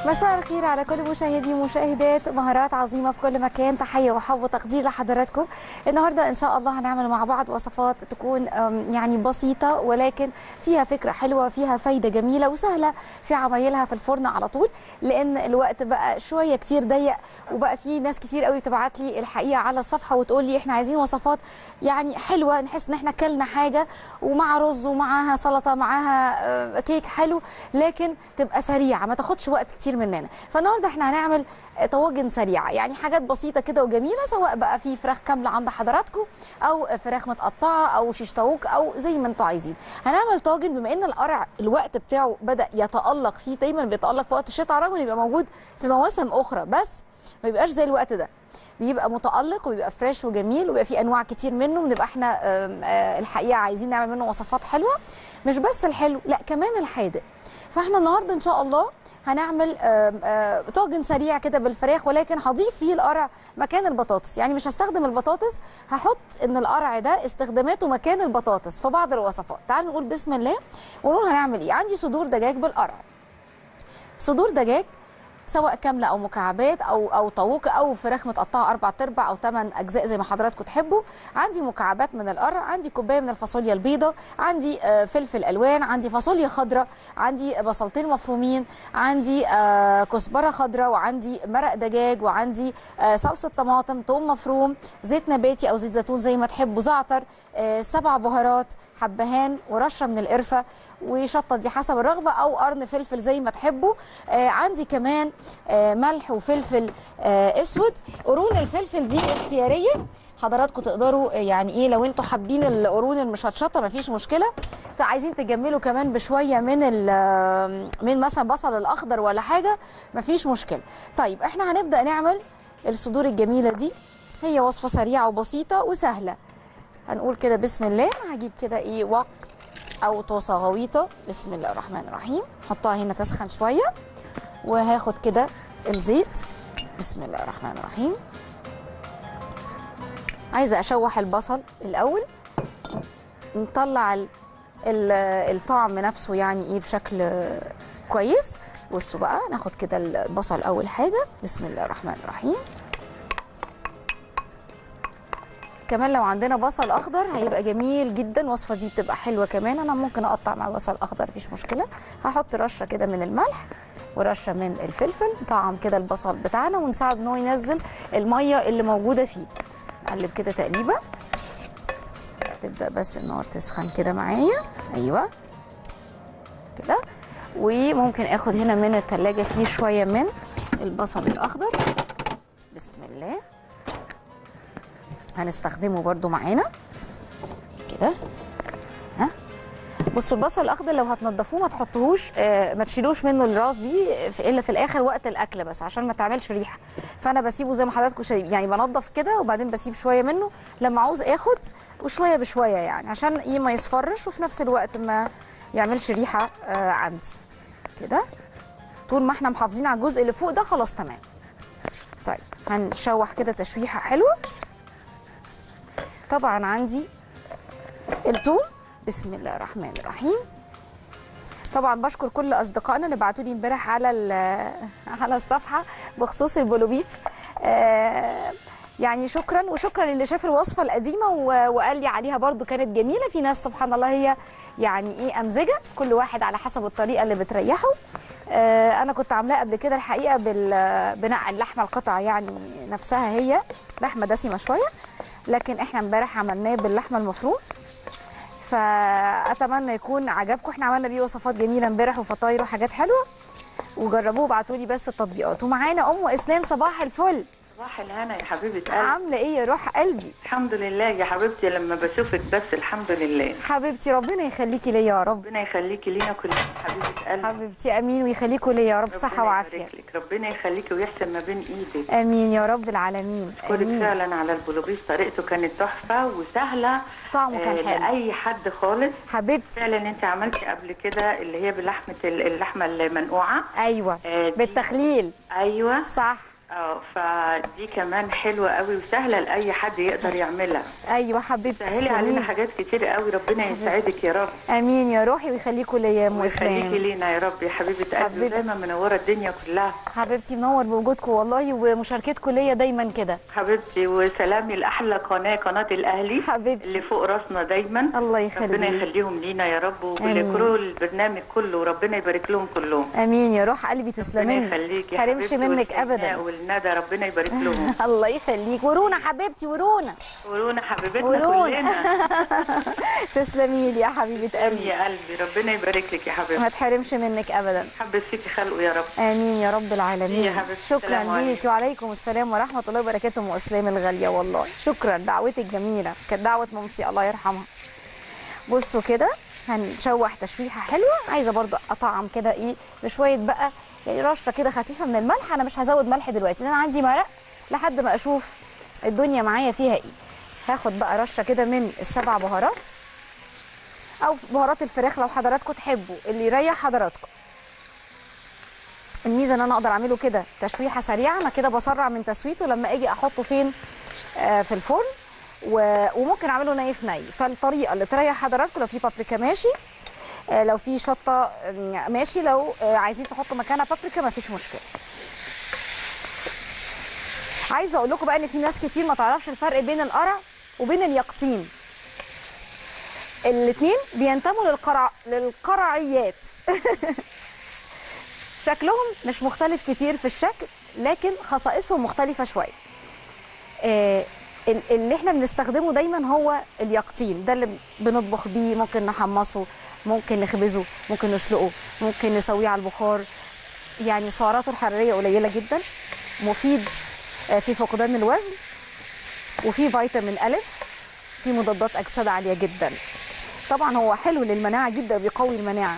مساء الخير على كل مشاهدي ومشاهدات مهارات عظيمه في كل مكان تحيه وحب وتقدير لحضراتكم النهارده ان شاء الله هنعمل مع بعض وصفات تكون أم، يعني بسيطه ولكن فيها فكره حلوه فيها فايده جميله وسهله في عمايلها في الفرن على طول لان الوقت بقى شويه كتير ضيق وبقى في ناس كتير قوي تبعت لي الحقيقه على الصفحه وتقول لي احنا عايزين وصفات يعني حلوه نحس ان احنا كلنا حاجه ومع رز ومعاها سلطه معاها آه، كيك حلو لكن تبقى سريعه ما تاخدش وقت كتير مننا فالنهارده احنا هنعمل آه، طواجن سريعه يعني حاجات بسيطه كده وجميله سواء بقى في فراخ كامله عند حضراتكم او فراخ متقطعه او شيش طاووق او زي ما انتوا عايزين هنعمل طاجن بما ان القرع الوقت بتاعه بدا يتالق فيه دايما بيتالق في وقت الشتاء رغم انه يبقى موجود في مواسم اخرى بس ما بيبقاش زي الوقت ده بيبقى متالق وبيبقى فريش وجميل وبيبقى فيه انواع كتير منه بنبقى احنا آم، آه، الحقيقه عايزين نعمل منه وصفات حلوه مش بس الحلو لا كمان الحادق فاحنا النهارده ان شاء الله هنعمل آم، آه، طاجن سريع كده بالفراخ ولكن هضيف فيه القرع مكان البطاطس يعني مش هستخدم البطاطس هحط ان القرع ده استخداماته مكان البطاطس في بعض الوصفات تعالوا نقول بسم الله ونقول هنعمل ايه عندي صدور دجاج بالقرع صدور دجاج سواء كامله او مكعبات او او طاووق او فراخ متقطعه اربع ارباع او ثمان اجزاء زي ما حضراتكم تحبوا عندي مكعبات من القرع عندي كوبايه من الفاصوليا البيضاء عندي آه، فلفل الوان عندي فاصوليا خضراء عندي بصلتين مفرومين عندي آه، كزبره خضراء وعندي مرق دجاج وعندي آه، صلصه طماطم ثوم مفروم زيت نباتي او زيت زيتون زي ما تحبوا زعتر آه، سبع بهارات حبهان ورشه من القرفه وشطه دي حسب الرغبه او قرن فلفل زي ما تحبوا آه، عندي كمان آه، ملح وفلفل آه، اسود قرون الفلفل دي اختياريه حضراتكم تقدروا آه، يعني ايه لو انتوا حابين القرون المشطشطه مفيش مشكله طيب عايزين تجملوا كمان بشويه من ال- من مثلا بصل الاخضر ولا حاجه مفيش مشكله طيب احنا هنبدا نعمل الصدور الجميله دي هي وصفه سريعه وبسيطه وسهله هنقول كده بسم الله هجيب كده ايه وق او طاسه غويطه بسم الله الرحمن الرحيم حطها هنا تسخن شويه وهاخد كده الزيت بسم الله الرحمن الرحيم عايزه اشوح البصل الاول نطلع ال- ال- الطعم نفسه يعني ايه بشكل كويس بصوا بقى ناخد كده البصل اول حاجه بسم الله الرحمن الرحيم كمان لو عندنا بصل اخضر هيبقى جميل جدا الوصفه دي بتبقى حلوه كمان انا ممكن اقطع مع بصل اخضر مفيش مشكله هحط رشه كده من الملح ورشه من الفلفل نطعم كده البصل بتاعنا ونساعد ان هو ينزل الميه اللي موجوده فيه نقلب كده تقليبه تبدا بس النار تسخن كده معايا ايوه كده وممكن اخد هنا من التلاجة فيه شويه من البصل الاخضر بسم الله هنستخدمه برضو معانا كده ها بصوا البصل الاخضر لو هتنضفوه ما تحطوهوش آه ما تشيلوش منه الراس دي في الا في الاخر وقت الاكل بس عشان ما تعملش ريحه فانا بسيبه زي ما حضراتكم شايفين يعني بنضف كده وبعدين بسيب شويه منه لما عاوز اخد وشويه بشويه يعني عشان ايه ما يصفرش وفي نفس الوقت ما يعملش ريحه آه عندي كده طول ما احنا محافظين على الجزء اللي فوق ده خلاص تمام طيب هنشوح كده تشويحه حلوه طبعا عندي الثوم بسم الله الرحمن الرحيم طبعا بشكر كل اصدقائنا اللي بعتوا لي امبارح على ال- على الصفحه بخصوص البولوبيف آه، يعني شكرا وشكرا اللي شاف الوصفه القديمه و- وقال لي عليها برضو كانت جميله في ناس سبحان الله هي يعني ايه امزجه كل واحد على حسب الطريقه اللي بتريحه آه، انا كنت عاملاه قبل كده الحقيقه بال- بنقع اللحمه القطع يعني نفسها هي لحمه دسمه شويه لكن احنا امبارح عملناه باللحمه المفروم فاتمنى يكون عجبكم احنا عملنا بيه وصفات جميله امبارح وفطاير وحاجات حلوه وجربوه وابعتوا لي بس التطبيقات ومعانا ام اسلام صباح الفل صباح الهنا يا حبيبة قلبي عامله ايه يا روح قلبي الحمد لله يا حبيبتي لما بشوفك بس الحمد لله حبيبتي ربنا يخليكي ليا يا رب ربنا يخليكي لينا كلنا حبيبة قلبي حبيبتي امين ويخليكوا ليا يا رب صحه ربنا وعافيه يبارك لك. ربنا يخليكي ويحسن ما بين ايدك امين يا رب العالمين اشكرك امين فعلا على البلوبيس طريقته كانت تحفه وسهله طعمه كان آه، حلو. لاي حد خالص حبيبتي فعلا انت عملتي قبل كده اللي هي بلحمه ال- اللحمه المنقوعه ايوه آه، دي- بالتخليل ايوه صح اه فدي كمان حلوه قوي وسهله لاي حد يقدر يعملها ايوه حبيبتي سهلي علينا تسلمي. حاجات كتير قوي ربنا يسعدك يا رب امين يا روحي ويخليكوا ليا يا ام ويخليكي اسلام لينا يا رب يا حبيبه قلبي حبيبتي. ودايما منوره الدنيا كلها حبيبتي منور بوجودكم والله ومشاركتكم ليا دايما كده حبيبتي وسلامي لاحلى قناه قناه الاهلي حبيبتي. اللي فوق راسنا دايما الله يخليك. ربنا يخليهم لينا يا رب آمين. ولكل البرنامج كله وربنا يبارك لهم كلهم امين يا روح قلبي ربنا تسلمي يخليك يا حرمش حبيبتي منك والشيماء ابدا والندى ربنا يبارك لهم الله يخليك ورونا حبيبتي ورونا ورونا حبيبتنا ورونا. كلنا تسلمي لي يا حبيبه امين قلبي يا قلبي ربنا يبارك لك يا حبيبتي ما تحرمش منك ابدا حبيت فيكي خلقه يا رب امين يا رب العالمين يا حبيبتي، شكرا السلام عليكم. ليك وعليكم السلام ورحمه الله وبركاته ام اسلام الغاليه والله شكرا دعوتك جميله كانت دعوه مامتي الله يرحمها بصوا كده هنشوح تشويحه حلوه عايزه برضو اطعم كده ايه بشويه بقى يعني رشه كده خفيفه من الملح انا مش هزود ملح دلوقتي لان انا عندي مرق لحد ما اشوف الدنيا معايا فيها ايه هاخد بقى رشه كده من السبع بهارات او بهارات الفراخ لو حضراتكم تحبوا اللي يريح حضراتكم الميزه ان انا اقدر اعمله كده تشويحه سريعه انا كده بسرع من تسويته لما اجي احطه فين آه في الفرن و- وممكن اعمله ني في ني فالطريقه اللي تريح حضراتكم لو في بابريكا ماشي آه لو في شطه آه، ماشي لو آه عايزين تحطوا مكانها بابريكا ما فيش مشكله عايزه اقول لكم بقى ان في ناس كتير ما تعرفش الفرق بين القرع وبين اليقطين الاثنين بينتموا للقرع للقرعيات شكلهم مش مختلف كتير في الشكل لكن خصائصهم مختلفة شوية آه، ال- اللي احنا بنستخدمه دايما هو اليقطين ده اللي بنطبخ بيه ممكن نحمصه ممكن نخبزه ممكن نسلقه ممكن نسويه على البخار يعني سعراته الحرارية قليلة جدا مفيد آه، في فقدان الوزن وفي فيتامين ألف في مضادات أكسدة عالية جدا طبعا هو حلو للمناعة جدا بيقوي المناعة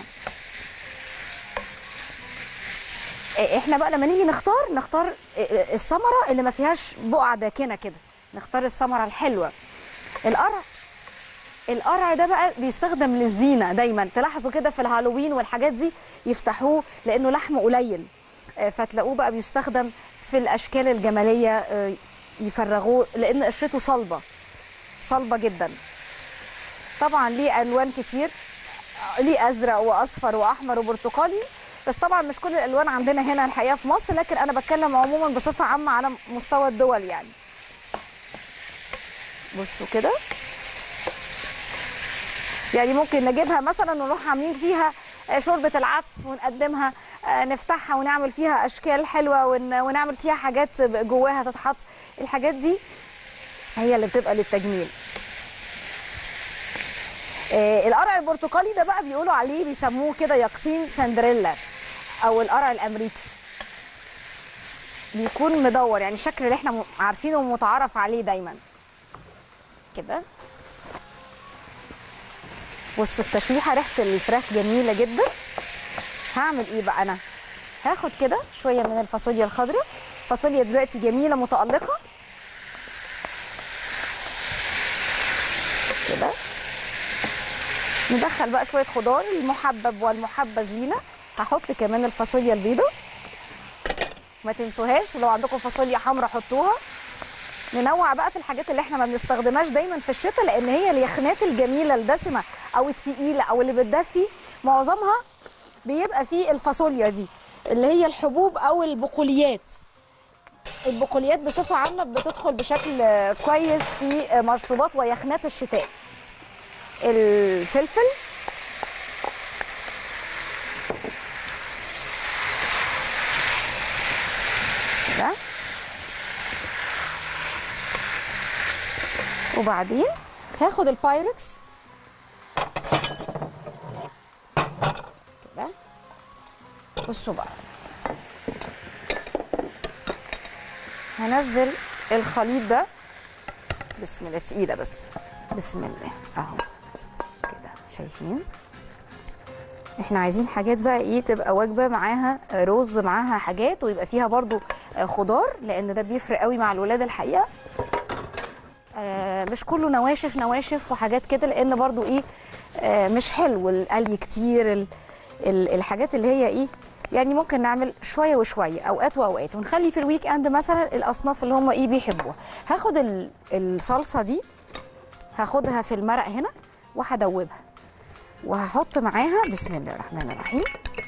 احنا بقى لما نيجي نختار نختار الثمره اللي ما فيهاش بقع داكنه كده نختار الثمره الحلوه القرع القرع ده بقى بيستخدم للزينه دايما تلاحظوا كده في الهالوين والحاجات دي يفتحوه لانه لحمه قليل آه، فتلاقوه بقى بيستخدم في الاشكال الجماليه آه، يفرغوه لان قشرته صلبه صلبه جدا طبعا ليه الوان كتير ليه ازرق واصفر واحمر وبرتقالي بس طبعا مش كل الالوان عندنا هنا الحقيقه في مصر لكن انا بتكلم عموما بصفه عامه على مستوى الدول يعني بصوا كده يعني ممكن نجيبها مثلا ونروح عاملين فيها آه، شوربه العدس ونقدمها آه، نفتحها ونعمل فيها اشكال حلوه ون- ونعمل فيها حاجات جواها تتحط الحاجات دي هي اللي بتبقى للتجميل آه، القرع البرتقالي ده بقى بيقولوا عليه بيسموه كده يقطين سندريلا او القرع الامريكي بيكون مدور يعني الشكل اللي احنا م- عارفينه ومتعارف عليه دايما كده بصوا التشويحه ريحه الفراخ جميله جدا هعمل ايه بقى انا هاخد كده شويه من الفاصوليا الخضراء فاصوليا دلوقتي جميله متالقه كده ندخل بقى شويه خضار المحبب والمحبذ لينا هحط كمان الفاصوليا البيضاء ما تنسوهاش لو عندكم فاصوليا حمراء حطوها ننوع بقى في الحاجات اللي احنا ما بنستخدمهاش دايما في الشتاء لان هي اليخنات الجميله الدسمه او الثقيله او اللي بتدفي معظمها بيبقى فيه الفاصوليا دي اللي هي الحبوب او البقوليات البقوليات بصفه عامه بتدخل بشكل آه، كويس في آه، مشروبات ويخنات الشتاء الفلفل كده وبعدين هاخد البايركس كده بصوا بقى هنزل الخليط ده بسم الله تقيله بس بسم الله اهو كده شايفين احنا عايزين حاجات بقى ايه تبقى وجبه معاها رز معاها حاجات ويبقى فيها برضو آه، خضار لان ده بيفرق قوي مع الولاد الحقيقه آه، مش كله نواشف نواشف وحاجات كده لان برضو ايه آه، مش حلو القلي كتير ال- ال- الحاجات اللي هي ايه يعني ممكن نعمل شويه وشويه اوقات واوقات ونخلي في الويك اند مثلا الاصناف اللي هم ايه بيحبوها هاخد ال- الصلصه دي هاخدها في المرق هنا وهدوبها وهحط معاها بسم الله الرحمن الرحيم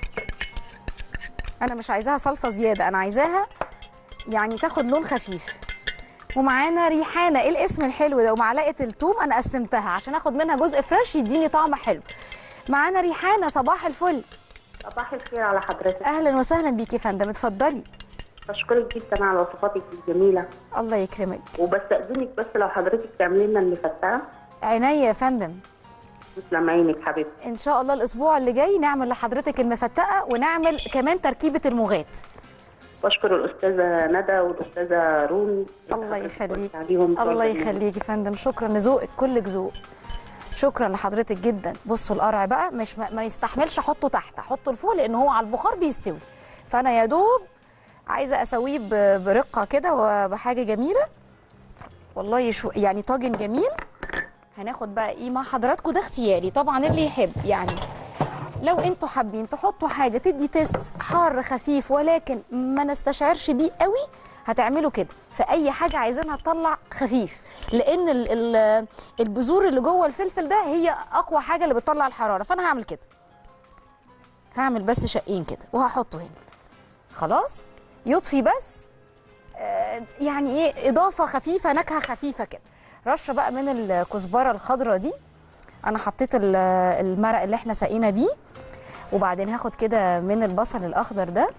انا مش عايزاها صلصه زياده انا عايزاها يعني تاخد لون خفيف ومعانا ريحانه ايه الاسم الحلو ده ومعلقه الثوم انا قسمتها عشان اخد منها جزء فريش يديني طعم حلو معانا ريحانه صباح الفل صباح الخير على حضرتك اهلا وسهلا بيكي يا فندم اتفضلي بشكرك جدا على وصفاتك الجميله الله يكرمك وبستأذنك بس لو حضرتك تعملي لنا المفتقه عينيا يا فندم تسلم عينك حبيبتي ان شاء الله الاسبوع اللي جاي نعمل لحضرتك المفتقه ونعمل كمان تركيبه المغات بشكر الاستاذه ندى والاستاذه رومي الله يخليك عليهم طول الله العمر. يخليك يا فندم شكرا لذوقك كلك ذوق شكرا لحضرتك جدا بصوا القرع بقى مش ما, ما يستحملش احطه تحت احطه لفوق لان هو على البخار بيستوي فانا يا دوب عايزه اسويه ب- برقه كده وبحاجه جميله والله يشو يعني طاجن جميل هناخد بقى ايه مع حضراتكم ده اختياري طبعا اللي يحب يعني لو انتوا حابين تحطوا حاجه تدي تيست حار خفيف ولكن ما نستشعرش بيه قوي هتعملوا كده في اي حاجه عايزينها تطلع خفيف لان ال ال البذور اللي جوه الفلفل ده هي اقوى حاجه اللي بتطلع الحراره فانا هعمل كده هعمل بس شقين كده وهحطه هنا خلاص يطفي بس آه، يعني ايه اضافه خفيفه نكهه خفيفه كده رشه بقى من الكزبره الخضراء دي انا حطيت ال- المرق اللي احنا سقينا بيه وبعدين هاخد كده من البصل الاخضر ده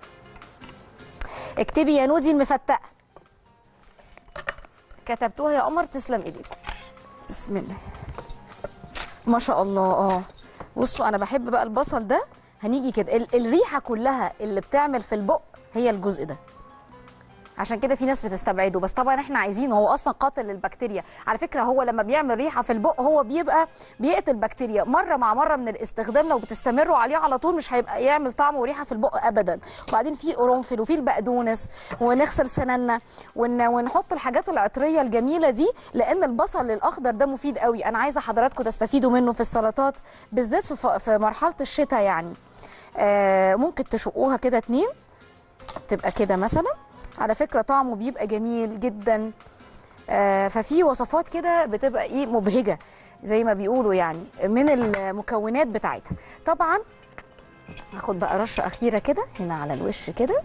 اكتبي يا نودي المفتقه كتبتوها يا قمر تسلم ايديكم بسم الله ما شاء الله اه بصوا انا بحب بقى البصل ده هنيجي كده ال- الريحه كلها اللي بتعمل في البق هي الجزء ده عشان كده في ناس بتستبعده بس طبعا احنا عايزينه هو اصلا قاتل للبكتيريا على فكره هو لما بيعمل ريحه في البق هو بيبقى بيقتل بكتيريا مره مع مره من الاستخدام لو بتستمروا عليه على طول مش هيبقى يعمل طعم وريحه في البق ابدا وبعدين في قرنفل وفي البقدونس ونغسل سنانا ون... ونحط الحاجات العطريه الجميله دي لان البصل الاخضر ده مفيد قوي انا عايزه حضراتكم تستفيدوا منه في السلطات بالذات في, ف... في مرحله الشتاء يعني آه ممكن تشقوها كده اتنين تبقى كده مثلا على فكره طعمه بيبقى جميل جدا آه، ففي وصفات كده بتبقى ايه مبهجه زي ما بيقولوا يعني من المكونات بتاعتها طبعا هاخد بقى رشه اخيره كده هنا على الوش كده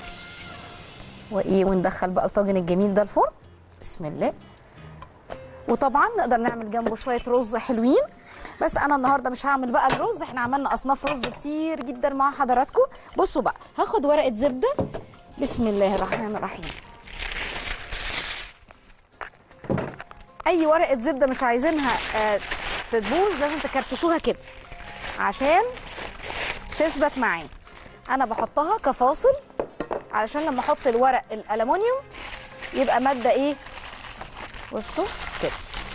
وايه وندخل بقى الطاجن الجميل ده الفرن بسم الله وطبعا نقدر نعمل جنبه شويه رز حلوين بس انا النهارده مش هعمل بقى الرز احنا عملنا اصناف رز كتير جدا مع حضراتكم بصوا بقى هاخد ورقه زبده بسم الله الرحمن الرحيم اي ورقه زبده مش عايزينها آه، تبوظ لازم تكرتشوها كده عشان تثبت معايا انا بحطها كفاصل علشان لما احط الورق الالومنيوم يبقى ماده ايه بصوا كده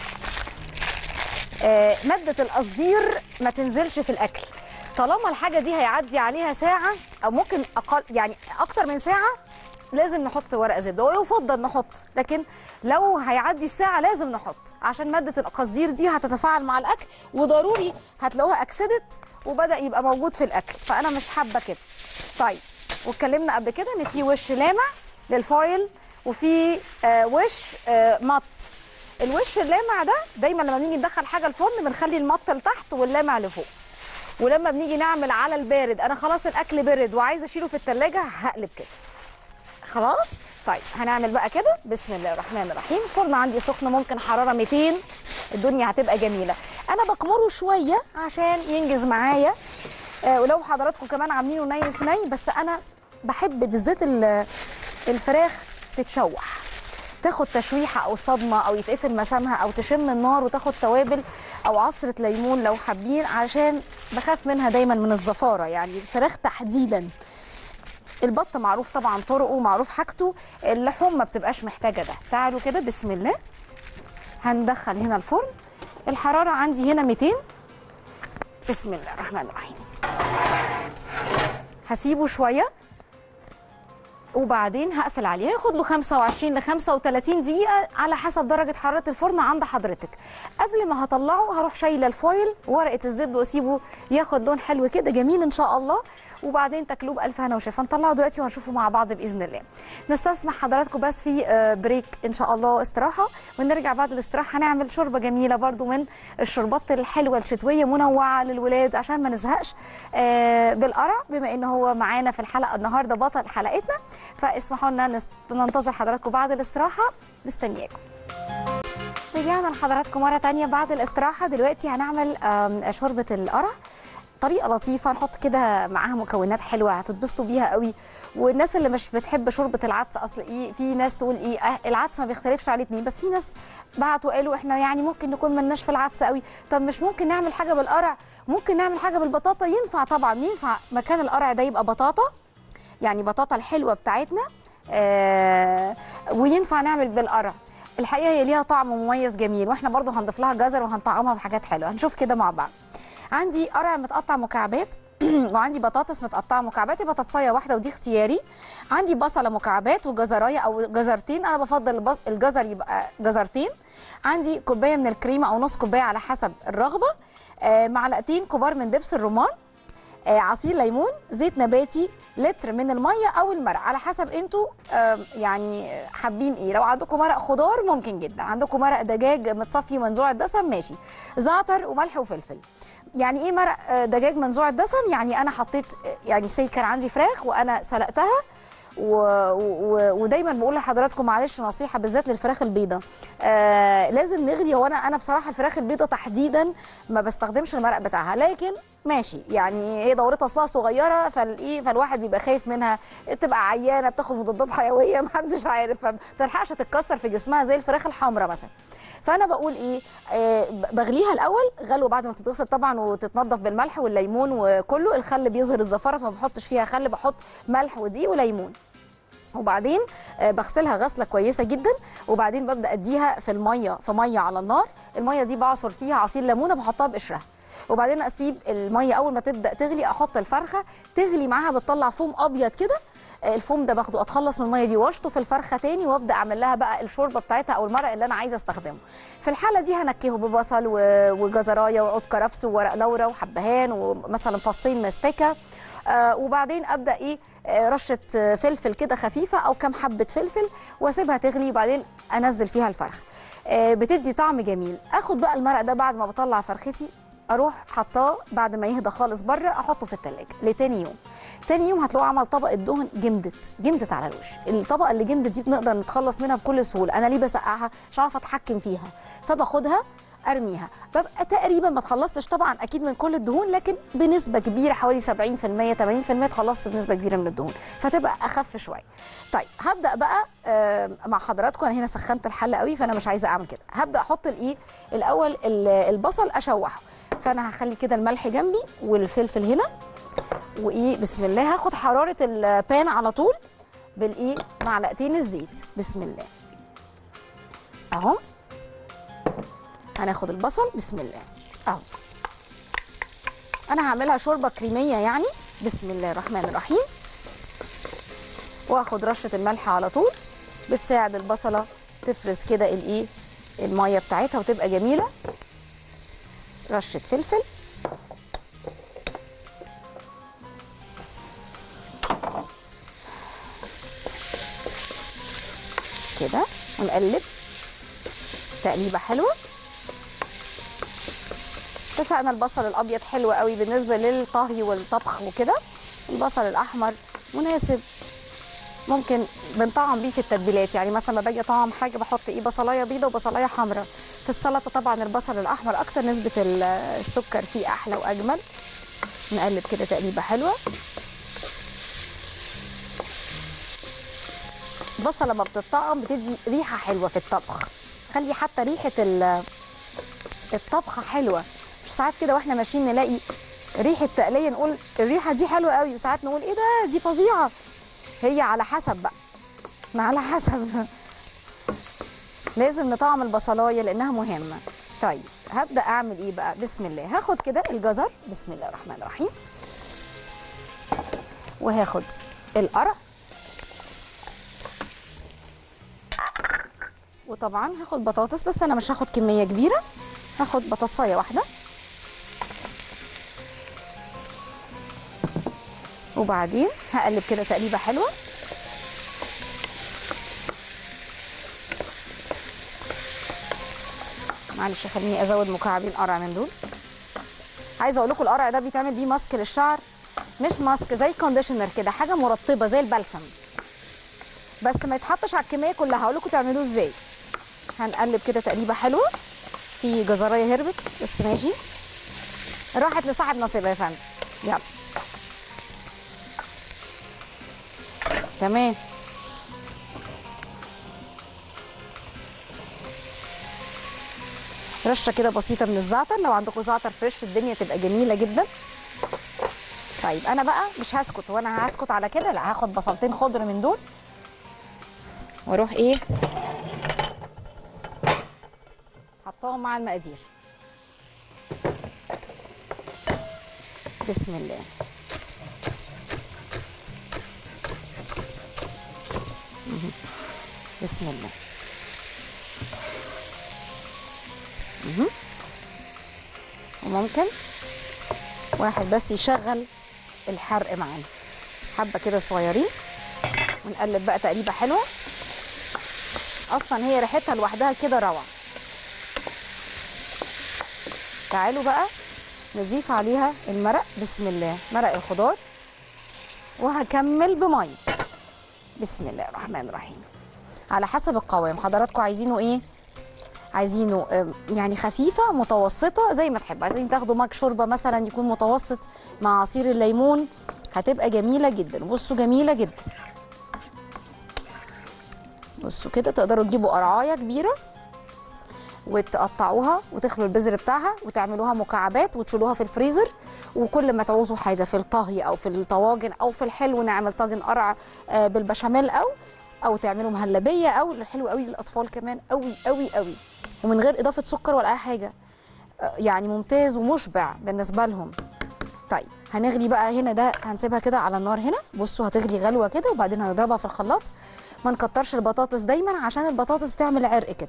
آه، ماده القصدير ما تنزلش في الاكل طالما الحاجه دي هيعدي عليها ساعه او ممكن اقل يعني اكتر من ساعه لازم نحط ورق زبده ويفضل نحط لكن لو هيعدي الساعه لازم نحط عشان ماده القصدير دي هتتفاعل مع الاكل وضروري هتلاقوها اكسدت وبدا يبقى موجود في الاكل فانا مش حابه كده طيب واتكلمنا قبل كده ان في وش لامع للفويل وفي آه وش آه مط الوش اللامع ده دايما لما بنيجي ندخل حاجه الفرن بنخلي المط لتحت واللامع لفوق ولما بنيجي نعمل على البارد انا خلاص الاكل برد وعايزه اشيله في التلاجة هقلب كده خلاص طيب هنعمل بقى كده بسم الله الرحمن الرحيم فرن عندي سخن ممكن حراره 200 الدنيا هتبقى جميله انا بكمره شويه عشان ينجز معايا آه ولو حضراتكم كمان عاملينه ني في ني بس انا بحب بالذات ال- الفراخ تتشوح تاخد تشويحه او صدمه او يتقفل مسامها او تشم النار وتاخد توابل او عصره ليمون لو حابين عشان بخاف منها دايما من الزفاره يعني الفراخ تحديدا البط معروف طبعا طرقه ومعروف حاجته اللحوم ما بتبقاش محتاجه ده تعالوا كده بسم الله هندخل هنا الفرن الحراره عندي هنا 200 بسم الله الرحمن الرحيم هسيبه شويه وبعدين هقفل عليه هياخد له 25 ل 35 دقيقه على حسب درجه حراره الفرن عند حضرتك قبل ما هطلعه هروح شايله الفويل ورقه الزبده واسيبه ياخد لون حلو كده جميل ان شاء الله وبعدين تاكلوه بالف هنا وشفا هنطلعه دلوقتي وهنشوفه مع بعض باذن الله نستسمح حضراتكم بس في آه، بريك ان شاء الله استراحه ونرجع بعد الاستراحه هنعمل شوربه جميله برضو من الشربات الحلوه الشتويه منوعه للولاد عشان ما نزهقش آه، بالقرع بما ان هو معانا في الحلقه النهارده بطل حلقتنا فاسمحوا لنا نست- ننتظر حضراتكم بعد الاستراحه مستنياكم رجعنا لحضراتكم مرة تانية بعد الاستراحة دلوقتي هنعمل آم، شوربة القرع طريقة لطيفة نحط كده معاها مكونات حلوة هتتبسطوا بيها قوي والناس اللي مش بتحب شوربة العدس أصل إيه في ناس تقول إيه أه العدس ما بيختلفش عليه اتنين بس في ناس بعتوا قالوا إحنا يعني ممكن نكون ملناش في العدس قوي طب مش ممكن نعمل حاجة بالقرع ممكن نعمل حاجة بالبطاطا ينفع طبعا ينفع مكان القرع ده يبقى بطاطا يعني بطاطا الحلوة بتاعتنا آه وينفع نعمل بالقرع الحقيقه هي ليها طعم مميز جميل واحنا برضو هنضيف لها جزر وهنطعمها بحاجات حلوه هنشوف كده مع بعض عندي قرع متقطع مكعبات وعندي بطاطس متقطعه مكعبات يبقى بطاطسايه واحده ودي اختياري عندي بصله مكعبات وجزرايه او جزرتين انا بفضل البص... الجزر يبقى جزرتين عندي كوبايه من الكريمه او نص كوبايه على حسب الرغبه آه معلقتين كبار من دبس الرمان آه، عصير ليمون زيت نباتي لتر من الميه او المرق على حسب انتوا آه، يعني حابين ايه لو عندكم مرق خضار ممكن جدا عندكم مرق دجاج متصفي منزوع الدسم ماشي زعتر وملح وفلفل يعني ايه مرق آه، دجاج منزوع الدسم يعني انا حطيت آه، يعني سي كان عندي فراخ وانا سلقتها و... و... ودايما بقول لحضراتكم معلش نصيحه بالذات للفراخ البيضاء آه لازم نغلي هو انا انا بصراحه الفراخ البيضاء تحديدا ما بستخدمش المرق بتاعها لكن ماشي يعني هي دورتها اصلها صغيره فالايه فالواحد بيبقى خايف منها تبقى عيانه بتاخد مضادات حيويه محدش عارف فما تلحقش تتكسر في جسمها زي الفراخ الحمراء مثلا فانا بقول ايه آه بغليها الاول غلو بعد ما تتغسل طبعا وتتنضف بالملح والليمون وكله الخل بيظهر الزفاره فما بحطش فيها خل بحط ملح ودقيق وليمون وبعدين آه، بغسلها غسله كويسه جدا وبعدين ببدا اديها في الميه في ميه على النار الميه دي بعصر فيها عصير ليمونه بحطها بقشرها وبعدين اسيب الميه اول ما تبدا تغلي احط الفرخه تغلي معاها بتطلع فوم ابيض كده آه، الفوم ده باخده اتخلص من الميه دي واشطه في الفرخه تاني وابدا اعمل لها بقى الشوربه بتاعتها او المرق اللي انا عايزه استخدمه في الحاله دي هنكهه ببصل و- وجزرايه وعود كرفس وورق لورا وحبهان ومثلا فصين مستكه آه وبعدين ابدا ايه آه رشه آه، فلفل كده خفيفه او كام حبه فلفل واسيبها تغلي وبعدين انزل فيها الفرخ آه بتدي طعم جميل اخد بقى المرق ده بعد ما بطلع فرختي اروح حطاه بعد ما يهدى خالص بره احطه في التلاجة لتاني يوم تاني يوم هتلاقوا عمل طبقه دهن جمدت جمدت على الوش الطبقه اللي جمدت دي بنقدر نتخلص منها بكل سهوله انا ليه بسقعها عشان اعرف اتحكم فيها فباخدها ارميها ببقى تقريبا ما اتخلصتش طبعا اكيد من كل الدهون لكن بنسبه كبيره حوالي 70% 80% اتخلصت بنسبه كبيره من الدهون فتبقى اخف شويه طيب هبدا بقى آه، مع حضراتكم انا هنا سخنت الحله قوي فانا مش عايزه اعمل كده هبدا احط الايه الاول ال- البصل اشوحه فانا هخلي كده الملح جنبي والفلفل هنا وايه بسم الله هاخد حراره البان على طول بالايه معلقتين الزيت بسم الله اهو هناخد البصل بسم الله اهو انا هعملها شوربه كريميه يعني بسم الله الرحمن الرحيم واخد رشه الملح على طول بتساعد البصله تفرز كده الايه الميه بتاعتها وتبقى جميله رشه فلفل كده ونقلب تقليبه حلوه اتفقنا البصل الابيض حلو قوي بالنسبه للطهي والطبخ وكده البصل الاحمر مناسب ممكن بنطعم بيه في التتبيلات يعني مثلا لما باجي اطعم حاجه بحط ايه بصلايه بيضه وبصلايه حمراء في السلطه طبعا البصل الاحمر اكتر نسبه ال- السكر فيه احلى واجمل نقلب كده تقليبه حلوه البصل لما بتطعم بتدي ريحه حلوه في الطبخ خلي حتى ريحه ال- الطبخه حلوه مش ساعات كده واحنا ماشيين نلاقي ريحه تقليه نقول الريحه دي حلوه قوي وساعات نقول ايه ده دي فظيعه هي على حسب بقى ما على حسب لازم نطعم البصلايه لانها مهمه طيب هبدا اعمل ايه بقى بسم الله هاخد كده الجزر بسم الله الرحمن الرحيم وهاخد القرع وطبعا هاخد بطاطس بس انا مش هاخد كميه كبيره هاخد بطاطسايه واحده وبعدين هقلب كده تقليبه حلوه معلش خليني ازود مكعبين قرع من دول عايزه اقول لكم القرع ده بيتعمل بيه ماسك للشعر مش ماسك زي كونديشنر كده حاجه مرطبه زي البلسم بس ما يتحطش على الكميه كلها هقول لكم تعملوه ازاي هنقلب كده تقليبه حلوه في جزرايه هربت بس ماشي راحت لصاحب نصيبها يا فندم يلا تمام رشه كده بسيطه من الزعتر لو عندكم زعتر فريش الدنيا تبقى جميله جدا طيب انا بقى مش هسكت وانا هسكت على كده لا هاخد بصلتين خضر من دول واروح ايه حطاهم مع المقادير بسم الله مهم. بسم الله مهم. وممكن واحد بس يشغل الحرق معانا حبه كده صغيرين ونقلب بقى تقليبه حلوه اصلا هي ريحتها لوحدها كده روعه تعالوا بقى نضيف عليها المرق بسم الله مرق الخضار وهكمل بميه بسم الله الرحمن الرحيم على حسب القوام حضراتكم عايزينه ايه عايزينه آم، يعني خفيفه متوسطه زي ما تحبوا عايزين تاخدوا مج شوربه مثلا يكون متوسط مع عصير الليمون هتبقى جميله جدا بصوا جميله جدا بصوا كده تقدروا تجيبوا قرعايه كبيره وتقطعوها وتخلوا البذر بتاعها وتعملوها مكعبات وتشيلوها في الفريزر وكل ما تعوزوا حاجه في الطهي او في الطواجن او في الحلو نعمل طاجن قرع آه، بالبشاميل او او تعملوا مهلبيه او حلو قوي للاطفال كمان قوي قوي قوي ومن غير اضافه سكر ولا اي حاجه آه، يعني ممتاز ومشبع بالنسبه لهم طيب هنغلي بقى هنا ده هنسيبها كده على النار هنا بصوا هتغلي غلوه كده وبعدين هنضربها في الخلاط ما نكترش البطاطس دايما عشان البطاطس بتعمل عرق كده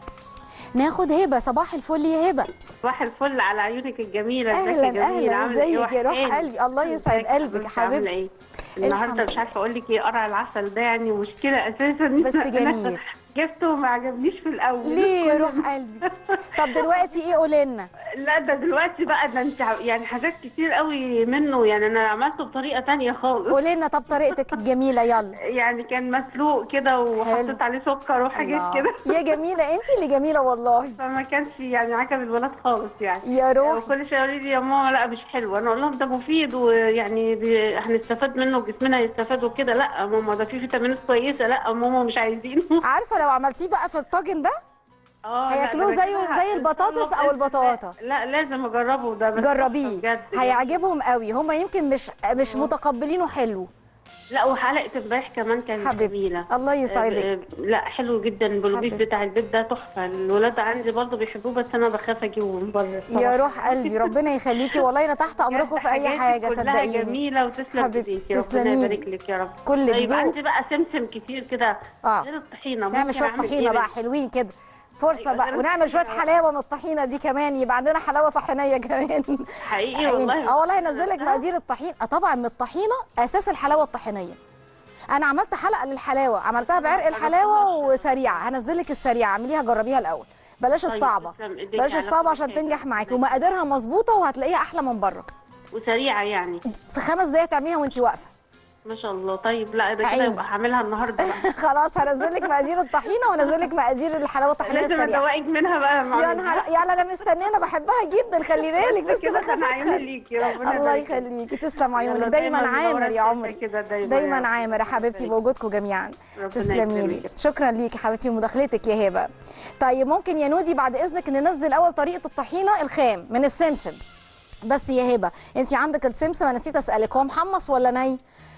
ناخد هبه صباح الفل يا هبه صباح الفل على عيونك الجميله ازيك اهلا يا جميله اهلا عامله ايه ازيك يا روح وحشاني؟ قلبي الله يسعد ازيك قلبك حبيبتي؟ عاملة حبيبتي ايه؟ النهارده الحمد مش عارفه اقول لك ايه قرع العسل ده يعني مشكله اساسا بس أنا جميل. جبته وما عجبنيش في الاول ليه يا روح قلبي طب دلوقتي ايه قولي لنا لا ده دلوقتي بقى ده انت ع- يعني حاجات كتير قوي منه يعني انا عملته بطريقه تانية خالص قولي لنا طب طريقتك الجميله يلا يعني كان مسلوق كده وحطيت عليه سكر وحاجات الله. كده يا جميله انت اللي جميله والله فما كانش يعني عجب الولاد خالص يعني يا روح وكل شويه يقولوا لي يا ماما لا مش حلو انا اقول لهم ده مفيد ويعني بي- هنستفاد منه جسمنا يستفاد وكده لا ماما ده فيه فيتامينات كويسه لا ماما مش عايزينه عارفه لو عملتيه بقى في الطاجن ده اه لا، ده هياكلوه أنا زيه كده زي إن شاء البطاطس الله أو بإذن البطاطا. الله. لا لازم اجربه ده بس جربيه بجد هيعجبهم قوي هم يمكن مش مش متقبلينه حلو لا وحلقه امبارح كمان كانت حبيبتي جميله الله يسعدك آه، آه، لا حلو جدا البلوبيف حبيبتي. بتاع البيت ده تحفه الولاد عندي برضو بيحبوه بس انا بخاف اجيبه من بره الصراحة. يا روح قلبي ربنا يخليكي والله انا تحت امركم في اي حاجاتك حاجه كلها صدقيني جميله وتسلم حبيبتي، ايديك ربنا تسلميلي. يبارك لك يا رب كلك طيب ذوق. عندي بقى سمسم كتير كده اه غير الطحينه نعمل ممكن شويه أعمل طحينه إيه بقى حلوين كده فرصه أيوة، بقى غير ونعمل شويه الطحينة. حلاوه من الطحينه دي كمان يبقى عندنا حلاوه طحينيه كمان حقيقي والله اه والله انزلك مقادير الطحين اه طبعا من الطحينه اساس الحلاوه الطحينيه انا عملت حلقه للحلاوه عملتها بعرق الحلاوه وسريعه هنزلك السريعه اعمليها جربيها الاول بلاش طيب، الصعبه تسلم إيديك بلاش على الصعبه كل عشان حاجة. تنجح معاكي ومقاديرها مظبوطه وهتلاقيها احلى من بره وسريعه يعني في خمس دقايق تعمليها وانت واقفه ما شاء الله طيب لا ده عيني. كده يبقى هعملها النهارده بقى خلاص هنزلك مقادير الطحينه وانزلك مقادير الحلاوه الطحينيه لازم السريعه ادوقك منها بقى مع يا نهار يلا انا مستنيه انا بحبها جدا خلي بالك بس كده بخاف انا عيوني أدخل. ليكي ربنا الله يبارك لك. يخليكي تسلم يلا عيونك دايما منورة عامر يا الشاشة عمري كده دايما يا دايما رب. عامر يا حبيبتي يبارك. بوجودكم جميعا ربنا تسلمي لي يكرمك. شكرا ليكي حبيبتي ومداخلتك يا هبه طيب ممكن يا نودي بعد اذنك ننزل اول طريقه الطحينه الخام من السمسم بس يا هبه انت عندك السمسم انا نسيت اسالك هو محمص ولا ني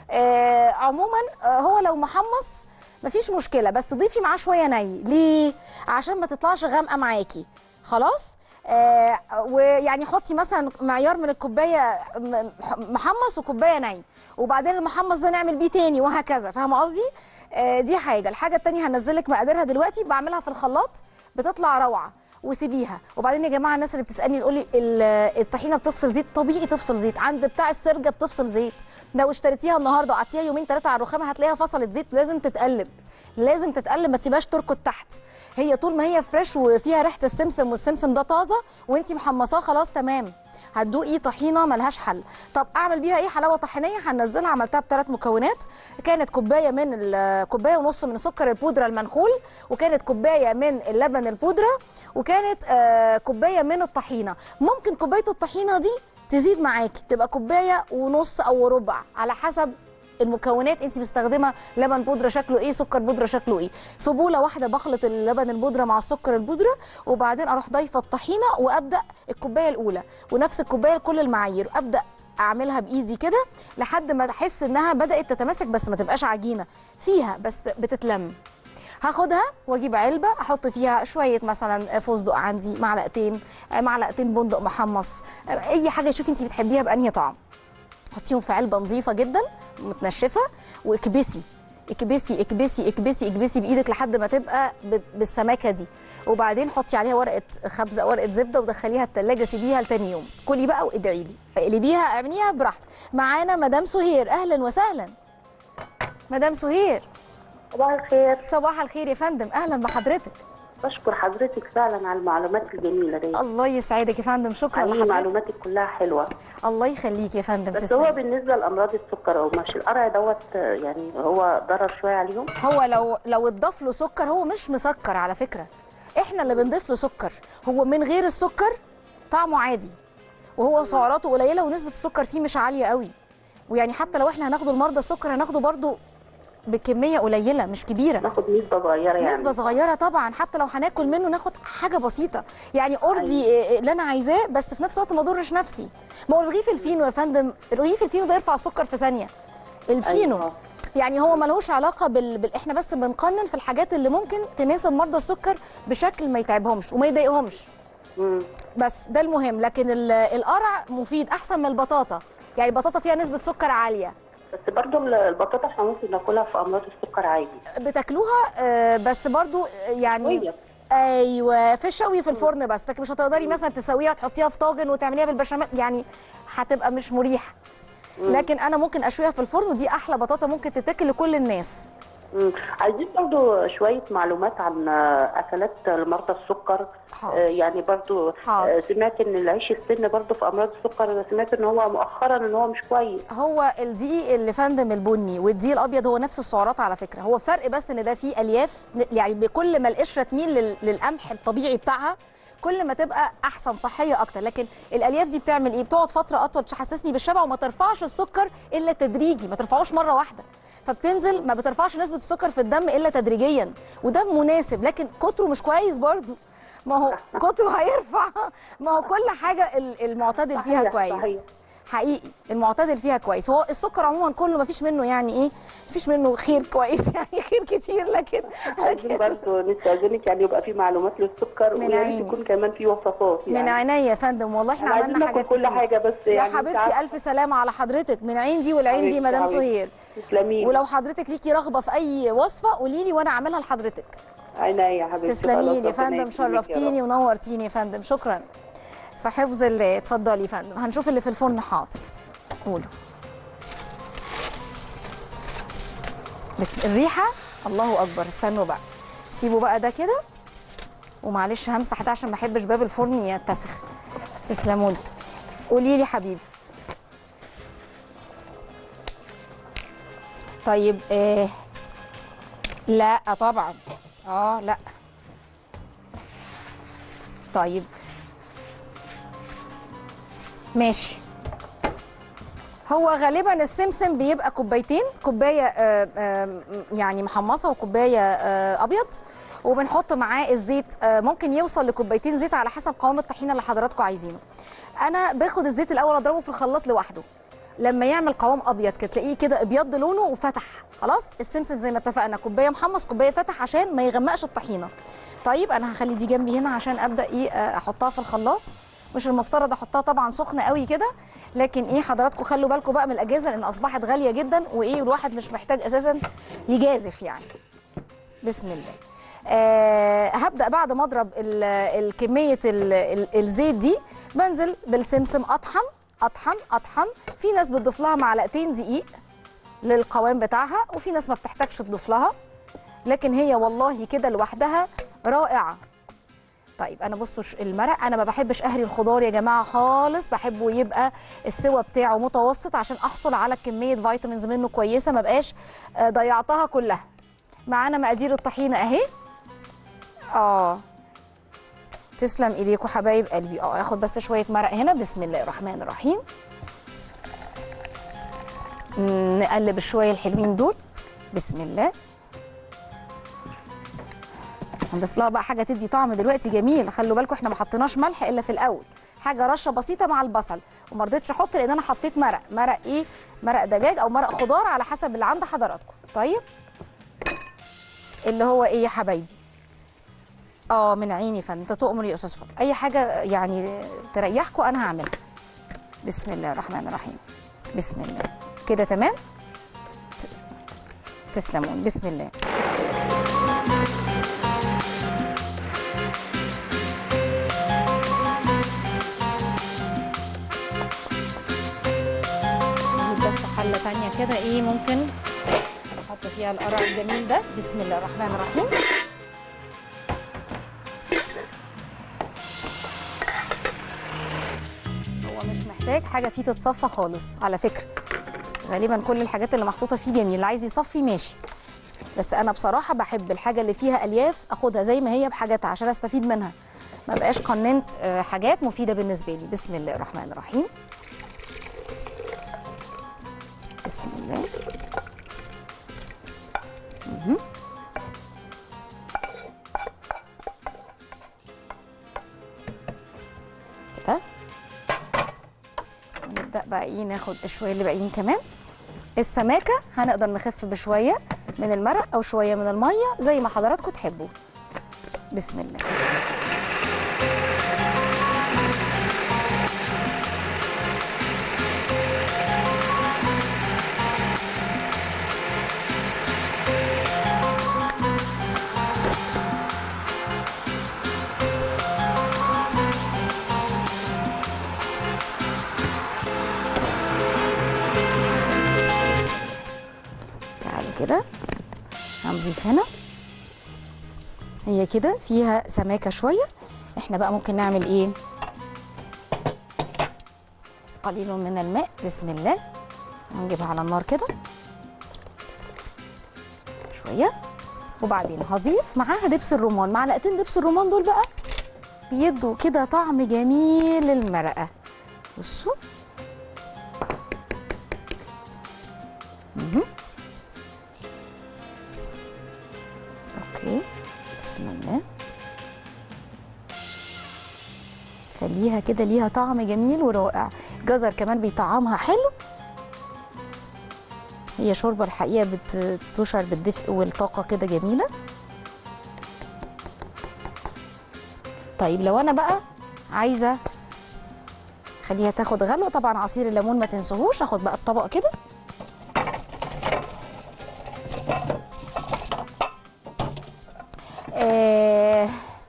آه عموما آه هو لو محمص مفيش مشكله بس ضيفي معاه شويه ني ليه عشان ما تطلعش غامقه معاكي خلاص آه ويعني حطي مثلا معيار من الكوبايه م- محمص وكوبايه ني وبعدين المحمص ده نعمل بيه تاني وهكذا فاهمه قصدي آه، دي حاجه الحاجه التانية هنزل لك مقاديرها دلوقتي بعملها في الخلاط بتطلع روعه وسيبيها وبعدين يا جماعه الناس اللي بتسالني تقول لي الطحينه بتفصل زيت طبيعي تفصل زيت عند بتاع السرجه بتفصل زيت لو اشتريتيها النهارده وقعدتيها يومين ثلاثه على الرخامه هتلاقيها فصلت زيت لازم تتقلب لازم تتقلب ما تسيبهاش تركض تحت هي طول ما هي فريش وفيها ريحه السمسم والسمسم ده طازه وانت محمصاه خلاص تمام هتدوقي طحينه ملهاش حل طب اعمل بيها ايه حلاوه طحينيه هنزلها عملتها بثلاث مكونات كانت كوبايه من ال- كوبايه ونص من سكر البودره المنخول وكانت كوبايه من اللبن البودره وكانت آه، كوبايه من الطحينه ممكن كوبايه الطحينه دي تزيد معاكي تبقى كوبايه ونص او ربع على حسب المكونات انت مستخدمه لبن بودره شكله ايه سكر بودره شكله ايه في بوله واحده بخلط اللبن البودره مع السكر البودره وبعدين اروح ضايفه الطحينه وابدا الكوبايه الاولى ونفس الكوبايه لكل المعايير ابدا اعملها بايدي كده لحد ما احس انها بدات تتماسك بس ما تبقاش عجينه فيها بس بتتلم هاخدها واجيب علبه احط فيها شويه مثلا فستق عندي معلقتين معلقتين بندق محمص اي حاجه شوفي انت بتحبيها بانهي طعم حطيهم في علبه نظيفه جدا متنشفه واكبسي اكبسي اكبسي اكبسي اكبسي بايدك لحد ما تبقى ب- بالسماكه دي وبعدين حطي عليها ورقه خبز او ورقه زبده ودخليها التلاجة سيبيها لتاني يوم كلي بقى وادعي لي اقلبيها اعمليها براحتك معانا مدام سهير اهلا وسهلا مدام سهير صباح الخير صباح الخير يا فندم اهلا بحضرتك بشكر حضرتك فعلا على المعلومات الجميله دي الله يسعدك يا فندم شكرا حقيقي لحضرتك معلوماتك كلها حلوه الله يخليك يا فندم بس تسلم. هو بالنسبه لامراض السكر او مش القرع دوت آه، يعني هو ضرر شويه عليهم هو لو لو اتضاف له سكر هو مش مسكر على فكره احنا اللي بنضيف له سكر هو من غير السكر طعمه عادي وهو سعراته قليله ونسبه السكر فيه مش عاليه قوي ويعني حتى لو احنا هناخده لمرضى السكر هناخده برضو بكميه قليله مش كبيره ناخد نسبه صغيره يعني نسبة صغيرة طبعا حتى لو هناكل منه ناخد حاجة بسيطة يعني ارضي إيه اللي انا عايزاه بس في نفس الوقت ما اضرش نفسي ما هو رغيف الفينو يا فندم رغيف الفينو ده يرفع السكر في ثانية الفينو أيوة. يعني هو ملوش علاقة بال... بال... احنا بس بنقنن في الحاجات اللي ممكن تناسب مرضى السكر بشكل ما يتعبهمش وما يضايقهمش مم. بس ده المهم لكن ال- القرع مفيد احسن من البطاطا يعني البطاطا فيها نسبة سكر عالية بس برضو البطاطا احنا ممكن ناكلها في امراض السكر عادي بتاكلوها آه، بس برضو آه، يعني شوية. ايوه في الشوي في الفرن بس لكن مش هتقدري مثلا تسويها وتحطيها في طاجن وتعمليها بالبشاميل يعني هتبقى مش مريحه لكن انا ممكن اشويها في الفرن ودي احلى بطاطا ممكن تتاكل لكل الناس مم. عايزين برضو شوية معلومات عن آه، أكلات لمرضى السكر حاضر. آه، يعني برضو حاضر. آه، سمعت إن العيش السن برضو في أمراض السكر سمعت إن هو مؤخرا إن هو مش كويس هو الدقيق اللي فندم البني والدقيق الابيض هو نفس السعرات على فكره هو فرق بس ان ده فيه الياف يعني بكل ما القشره تميل لل- للقمح الطبيعي بتاعها كل ما تبقى احسن صحيه اكتر لكن الالياف دي بتعمل ايه بتقعد فتره اطول تحسسني بالشبع وما ترفعش السكر الا تدريجي ما ترفعوش مره واحده فبتنزل ما بترفعش نسبه السكر في الدم الا تدريجيا وده مناسب لكن كتره مش كويس برضو ما هو كتره هيرفع ما هو كل حاجه ال- المعتدل فيها صحيح، كويس صحيح. حقيقي المعتدل فيها كويس هو السكر عموما كله ما فيش منه يعني ايه ما فيش منه خير كويس يعني خير كتير لكن عايزين لكن برضو نستأذنك يعني يبقى في معلومات للسكر من ويا ريت عيني. يكون كمان في وصفات يعني من عينيا يا فندم والله احنا إحنا عايزين عملنا ناكل حاجات كل كتير حاجة بس يا يعني أنت حبيبتي عارفة. الف سلامه على حضرتك من عين دي والعين دي حبيبتي، مدام حبيبتي. سهير تسلمي ولو حضرتك ليكي رغبه في اي وصفه قولي لي وانا اعملها لحضرتك عينيا يا حبيبتي تسلمي لي يا خلاص، ربنا فندم يكرمك يا رب. شرفتيني ونورتيني يا فندم شكرا في حفظ الله اتفضلي يا فندم هنشوف اللي في الفرن حاضر قولوا بس الريحه الله اكبر استنوا بقى سيبوا بقى ده كده ومعلش همسح ده عشان ما احبش باب الفرن يتسخ تسلموا لي قولي لي حبيبي طيب آه لا طبعا اه لا طيب ماشي هو غالبا السمسم بيبقى كوبايتين كوبايه آه، آه، يعني محمصه وكوبايه آه، ابيض وبنحط معاه الزيت آه، ممكن يوصل لكوبايتين زيت على حسب قوام الطحينه اللي حضراتكم عايزينه انا باخد الزيت الاول اضربه في الخلاط لوحده لما يعمل قوام ابيض كده تلاقيه كده ابيض لونه وفتح خلاص السمسم زي ما اتفقنا كوبايه محمص كوبايه فتح عشان ما يغمقش الطحينه طيب انا هخلي دي جنبي هنا عشان ابدا ايه آه، احطها في الخلاط مش المفترض احطها طبعا سخنه قوي كده لكن ايه حضراتكم خلوا بالكم بقى من الاجهزه لان اصبحت غاليه جدا وايه الواحد مش محتاج اساسا يجازف يعني بسم الله آه هبدا بعد ما اضرب ال- الكميه ال- ال- الزيت دي بنزل بالسمسم اطحن اطحن اطحن في ناس بتضيف لها معلقتين دقيق للقوام بتاعها وفي ناس ما بتحتاجش تضيف لها لكن هي والله كده لوحدها رائعه طيب انا بصوا ش- المرق انا ما بحبش اهري الخضار يا جماعه خالص بحبه يبقى السوى بتاعه متوسط عشان احصل على كميه فيتامينز منه كويسه ما بقاش آه، ضيعتها كلها معانا مقادير الطحينه اهي اه تسلم ايديكوا حبايب قلبي اه اخد بس شويه مرق هنا بسم الله الرحمن الرحيم مم، نقلب الشويه الحلوين دول بسم الله هنضيف لها بقى حاجه تدي طعم دلوقتي جميل خلوا بالكم احنا ما حطيناش ملح الا في الاول حاجه رشه بسيطه مع البصل وما رضيتش احط لان انا حطيت مرق مرق ايه مرق دجاج او مرق خضار على حسب اللي عند حضراتكم طيب اللي هو ايه يا حبايبي اه من عيني يا فندم انت تؤمر يا استاذ فضل اي حاجه يعني تريحكم انا هعملها بسم الله الرحمن الرحيم بسم الله كده تمام تسلمون بسم الله نجيب بس حله تانية كده ايه ممكن نحط فيها القرع الجميل ده بسم الله الرحمن الرحيم هو مش محتاج حاجه فيه تتصفى خالص على فكره غالبا كل الحاجات اللي محطوطه فيه جميل اللي عايز يصفي ماشي بس انا بصراحه بحب الحاجه اللي فيها الياف اخدها زي ما هي بحاجاتها عشان استفيد منها ما بقاش قننت آه، حاجات مفيده بالنسبه لي بسم الله الرحمن الرحيم بسم الله مهم. كده ونبدا بقى ايه ناخد الشويه اللي باقيين كمان السماكه هنقدر نخف بشويه من المرق او شويه من الميه زي ما حضراتكم تحبوا بسم الله بسم الله. تعالوا كده هنضيف هنا هي كده فيها سماكه شويه احنا بقى ممكن نعمل ايه قليل من الماء بسم الله نجيبها على النار كده شويه وبعدين هضيف معاها دبس الرمان معلقتين دبس الرمان دول بقى بيدوا كده طعم جميل للمرقه بصوا مهم. اوكي بسم الله خليها كده ليها طعم جميل ورائع جزر كمان بيطعمها حلو هي شوربه الحقيقه بت- بتشعر بالدفء والطاقه كده جميله طيب لو انا بقى عايزه خليها تاخد غلوه طبعا عصير الليمون ما تنسوهوش اخد بقى الطبق كده آه،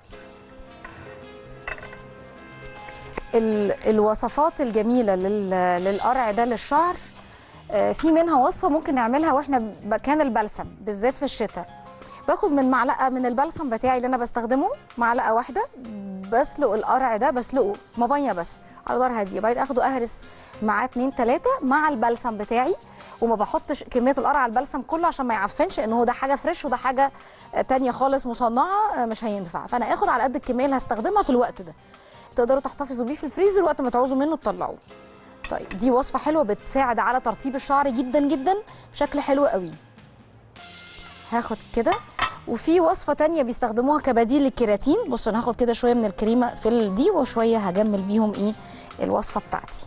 ال- الوصفات الجميله لل- للقرع ده للشعر آه، في منها وصفه ممكن نعملها واحنا مكان البلسم بالذات في الشتاء باخد من معلقه من البلسم بتاعي اللي انا بستخدمه معلقه واحده بسلق القرع ده بسلقه ميه بس على نار هاديه بعدين اخده اهرس معاه اتنين تلاته مع البلسم بتاعي وما بحطش كميه القرع على البلسم كله عشان ما يعفنش ان هو ده حاجه فريش وده حاجه آه، تانية خالص مصنعه آه، مش هينفع فانا اخد على قد الكميه اللي هستخدمها في الوقت ده تقدروا تحتفظوا بيه في الفريزر وقت ما تعوزوا منه تطلعوه طيب دي وصفه حلوه بتساعد على ترطيب الشعر جدا جدا بشكل حلو قوي هاخد كده وفي وصفه تانية بيستخدموها كبديل للكيراتين بصوا انا هاخد كده شويه من الكريمه في ال- دي وشويه هجمل بيهم ايه الوصفه بتاعتي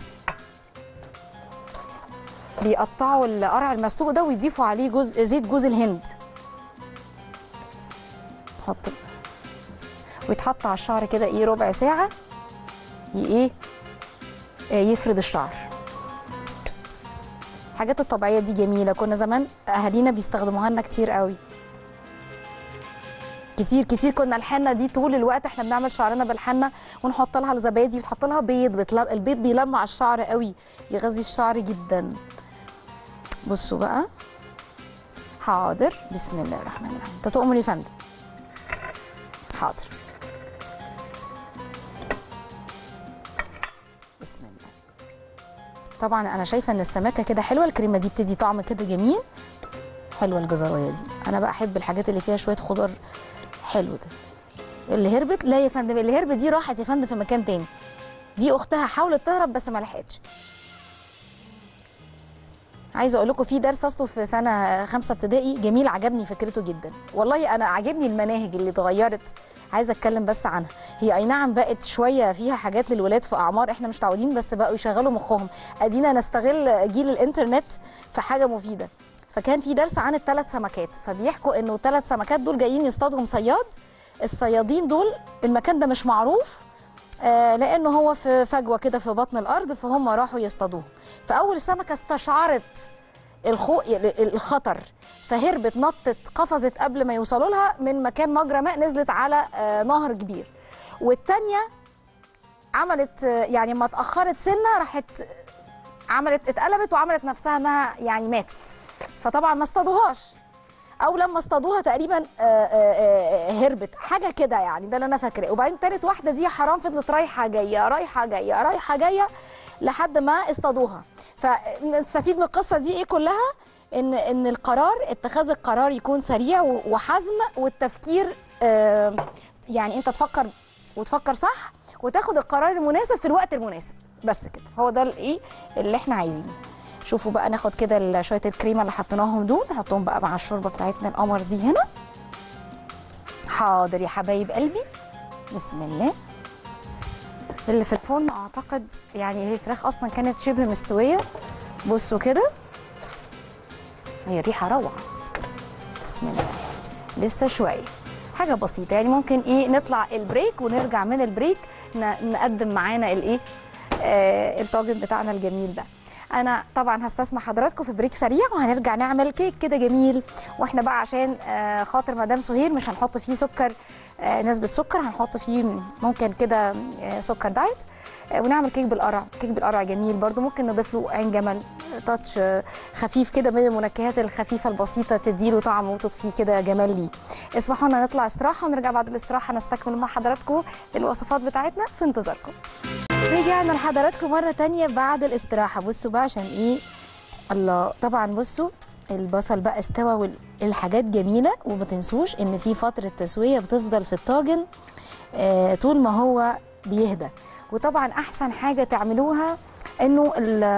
بيقطعوا القرع المسلوق ده ويضيفوا عليه جزء زيت جوز الهند حط ويتحط على الشعر كده ايه ربع ساعه ي- ايه آه، يفرد الشعر الحاجات الطبيعيه دي جميله كنا زمان اهالينا بيستخدموها لنا كتير قوي كتير كتير كنا الحنه دي طول الوقت احنا بنعمل شعرنا بالحنه ونحط لها الزبادي وتحط لها بيض بتلم... البيض بيلمع الشعر قوي يغذي الشعر جدا بصوا بقى حاضر بسم الله الرحمن الرحيم انت تؤمر يا فندم حاضر بسم الله طبعا انا شايفه ان السماكه كده حلوه الكريمه دي بتدي طعم كده جميل حلوه الجزرايه دي انا بقى احب الحاجات اللي فيها شويه خضار حلو ده اللي هربت لا يا فندم اللي هربت دي راحت يا فندم في مكان تاني دي اختها حاولت تهرب بس ما لحقتش عايزه اقول لكم في درس اصله في سنه خمسه ابتدائي جميل عجبني فكرته جدا والله انا عاجبني المناهج اللي اتغيرت عايزه اتكلم بس عنها هي اي نعم بقت شويه فيها حاجات للولاد في اعمار احنا مش متعودين بس بقوا يشغلوا مخهم ادينا نستغل جيل الانترنت في حاجه مفيده فكان في درس عن الثلاث سمكات فبيحكوا انه الثلاث سمكات دول جايين يصطادهم صياد الصيادين دول المكان ده مش معروف آه لانه هو في فجوه كده في بطن الارض فهم راحوا يصطادوهم فاول سمكه استشعرت الخو... الخطر فهربت نطت قفزت قبل ما يوصلوا لها من مكان مجرى ماء نزلت على آه نهر كبير والتانية عملت آه يعني ما اتاخرت سنه راحت عملت اتقلبت وعملت نفسها انها يعني ماتت فطبعا ما اصطادوهاش او لما اصطادوها تقريبا آآ آآ هربت حاجه كده يعني ده اللي انا فاكراه وبعدين تالت واحده دي حرام فضلت رايحه جايه رايحه جايه رايحه جايه لحد ما اصطادوها فنستفيد من القصه دي ايه كلها ان ان القرار اتخاذ القرار يكون سريع وحزم والتفكير يعني انت تفكر وتفكر صح وتاخد القرار المناسب في الوقت المناسب بس كده هو ده الايه اللي احنا عايزينه شوفوا بقى ناخد كده شويه الكريمه اللي حطيناهم دول نحطهم بقى مع الشوربه بتاعتنا القمر دي هنا حاضر يا حبايب قلبي بسم الله اللي في الفرن اعتقد يعني هي الفراخ اصلا كانت شبه مستويه بصوا كده هي الريحه روعه بسم الله لسه شويه حاجه بسيطه يعني ممكن ايه نطلع البريك ونرجع من البريك نقدم معانا الايه آه الطاجن بتاعنا الجميل ده انا طبعا هستسمح حضراتكم في بريك سريع وهنرجع نعمل كيك كده جميل واحنا بقى عشان آه خاطر مدام سهير مش هنحط فيه سكر آه نسبه سكر هنحط فيه ممكن كده آه سكر دايت ونعمل كيك بالقرع كيك بالقرع جميل برضو ممكن نضيف له عين جمل تاتش خفيف كده من المنكهات الخفيفه البسيطه تديله طعم وتضفيه كده جمال ليه اسمحوا لنا نطلع استراحه ونرجع بعد الاستراحه نستكمل مع حضراتكم الوصفات بتاعتنا في انتظاركم رجعنا لحضراتكم مره تانية بعد الاستراحه بصوا بقى عشان ايه الله طبعا بصوا البصل بقى استوى والحاجات جميله وما تنسوش ان في فتره تسويه بتفضل في الطاجن آه طول ما هو بيهدى وطبعا احسن حاجه تعملوها انه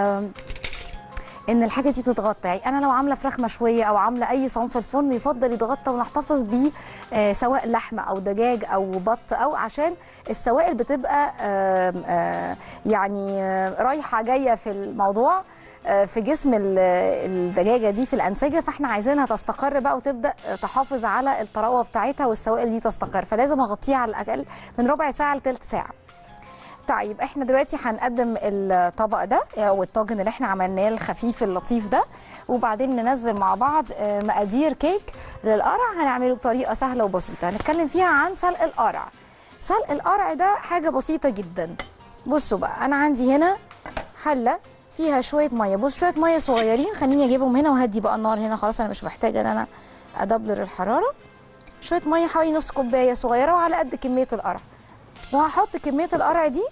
ان الحاجه دي تتغطى يعني انا لو عامله فراخ مشويه او عامله اي صنف الفرن يفضل يتغطى ونحتفظ بيه آه سواء لحمه او دجاج او بط او عشان السوائل بتبقى آه آه يعني رايحه جايه في الموضوع في جسم الدجاجه دي في الانسجه فاحنا عايزينها تستقر بقى وتبدا تحافظ على الطراوه بتاعتها والسوائل دي تستقر فلازم اغطيها على الاقل من ربع ساعه لثلث ساعه طيب احنا دلوقتي هنقدم الطبق ده او الطاجن اللي احنا عملناه الخفيف اللطيف ده وبعدين ننزل مع بعض مقادير كيك للقرع هنعمله بطريقه سهله وبسيطه هنتكلم فيها عن سلق القرع سلق القرع ده حاجه بسيطه جدا بصوا بقى انا عندي هنا حله فيها شويه ميه بص شويه ميه صغيرين خليني اجيبهم هنا وهدي بقى النار هنا خلاص انا مش محتاجه ان انا ادبلر الحراره شويه ميه حوالي نص كوبايه صغيره وعلى قد كميه القرع وهحط كميه القرع دي